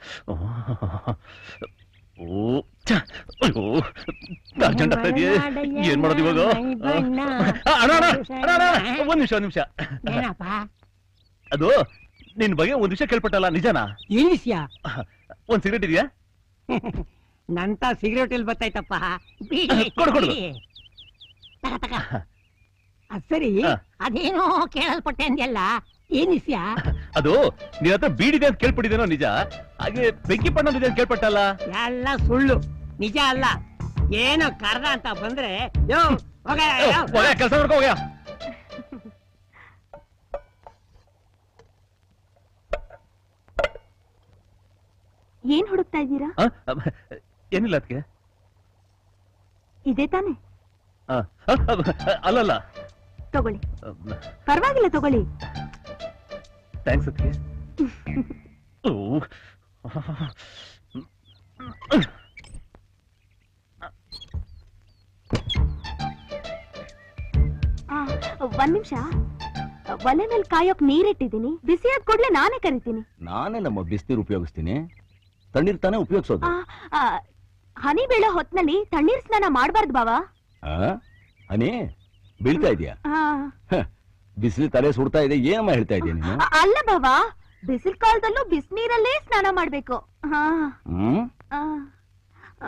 ಓ ಛ, ಅಯ್ಯೋ ಅರ್ಜೆಂಟ್ ಆಗ್ತಾ ಇದೆಯೇ ಏನ್ ಮಾಡೋದು ಇವಾಗ ಆ, ಅಣ್ಣ ಅಣ್ಣ ಅಣ್ಣ, ಅಣ್ಣ, ಒಂದ್ ನಿಮಿಷ ಒಂದ್ ನಿಮಿಷ ಏನಪ್ಪ ಅದು ನಿನ್ ಬಗ್ಗೆ ಒಂದ್ ವಿಷಯ ಕೇಳ್ಪಟ್ಟಲ್ಲ ನಿಜನಾ ಏನ್ ವಿಷಯ ಒಂದ್ ಸಿಗರೇಟ್ ಇದೆಯಾ ನಂತ ಸಿಗರೇಟ್ ಇಲ್ಲಿ ಬತ್ತಾಯ್ತಪ್ಪ ಬೀಡಿ, ಕೊಡು, ಕೊಡು. ಬೀಡಿ. ತಗ, ತಗ. ಅದ್ ಸರಿ ಹಾ. ಅದೇನೋ ಕೇಳಲ್ಪಟ್ಟೆ ಅಂದ್ಯಲ್ಲ ಏನ್ ವಿಷಯ ಅದು ನಿನ್ ಹತ್ರ ಬೀಡಿದೆ ಅಂತ ಕೇಳ್ಪಟ್ಟಿದ್ದೇನೋ ನಿಜ ಹಾಗೆ ಬೆಂಕಿ ಪಣ್ಣ ಇದೆ ಅಂತ ಕೇಳ್ಪಟ್ಟಲ್ಲ ಎಲ್ಲ ಸುಳ್ಳು ನಿಜ ಅಲ್ಲ ಏನೋ ಕರ್ದ ಅಂತ ಬಂದ್ರೆ ಯೋ ಹೋಗ ಯೋ. ಕೆಲಸ ಮಾಡ್ಕೋ ಹೋಗ್ಯಾ ಏನ್ ಹುಡುಕ್ತಾ ಇದ್ದೀರಾ ಆ, ಅಬ್ಬ, ಏನಿಲ್ಲ ಅದಕ್ಕೆ ಇದೇ ತಾನೆ ಅಲ್ಲಲ್ಲ ತಗೊಳ್ಳಿ ಪರವಾಗಿಲ್ಲ ತಗೊಳ್ಳಿ ಥ್ಯಾಂಕ್ಸ್ ಅದಕ್ಕೆ ಆ, ಒಂದ್ ನಿಮಿಷ ಒಲೆ ಮೇಲೆ ಕಾಯೋಕ್ ನೀರಿಟ್ಟಿದ್ದೀನಿ ಬಿಸಿಯಾದ ಕೂಡ್ಲೆ ನಾನೇ ಕರಿತೀನಿ ನಾನೇ ನಮ್ಮ ಬಿಸಿನೀರು ಉಪಯೋಗಿಸ್ತೀನಿ ತಣ್ಣೀರ್ ತಾನೇ ಉಪಯೋಗಿಸೋದು ಆ, ಆ, ಹನಿ ಬೀಳೋ ಹೊತ್ನಲ್ಲಿ ತಣ್ಣೀರ್ ಸ್ನಾನ ಮಾಡ್ಬಾರ್ದು ಬಾವಾ ಆ? ಹನಿ ಬೀಳ್ತಾ ಇದೆಯಾ ಆ, ಬಿಸಿಲು ತಲೆ ಸುಡ್ತಾ ಇದೆ ಏನಮ್ಮ ಹೇಳ್ತಾ ಇದೀಯ ನೀನು ಅ- ಅಲ್ಲ ಬಾವಾ ಬಿಸಿಲ್ ಕಾಲದಲ್ಲೂ ಬಿಸಿನೀರಲ್ಲೇ ಸ್ನಾನ ಮಾಡ್ಬೇಕು ಹಾ ಹ್ಮ್ ಆ, ಆ.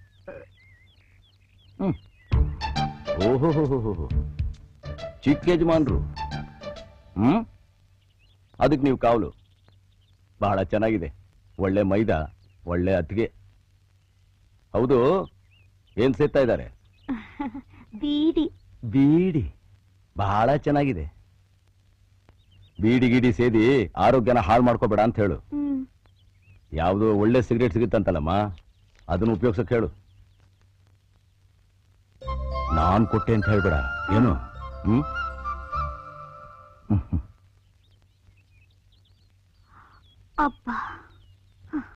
ಓಹೋ ಚಿಕ್ಕ ಯಜಮಾನ್ರು ಹ್ಮ್ ಅದಕ್ಕೆ ನೀವು ಕಾವಲು ಬಹಳ ಚೆನ್ನಾಗಿದೆ ಒಳ್ಳೆ ಮೈದಾ ಒಳ್ಳೆ ಅತ್ತಿಗೆ ಹೌದು ಏನ್ ಸೇರ್ತಾ ಇದ್ದಾರೆ ಬೀಡಿ ಬೀಡಿ ಬಹಳ ಚೆನ್ನಾಗಿದೆ ಬೀಡಿ ಗೀಡಿ ಸೇದಿ ಆರೋಗ್ಯನ ಹಾಳು ಮಾಡ್ಕೋಬೇಡ ಅಂತ ಹೇಳು ಹ್ಮ್ ಯಾವ್ದು ಒಳ್ಳೆ ಸಿಗರೇಟ್ ಸಿಗುತ್ತಂತಲ್ಲಮ್ಮ ಅದನ್ನ ಉಪಯೋಗಿಸಕ್ ಹೇಳು ನಾನ್ ಕೊಟ್ಟೆ ಅಂತ ಹೇಳ್ಬೇಡ ಏನು ಹ್ಮ್ ಅಪ್ಪ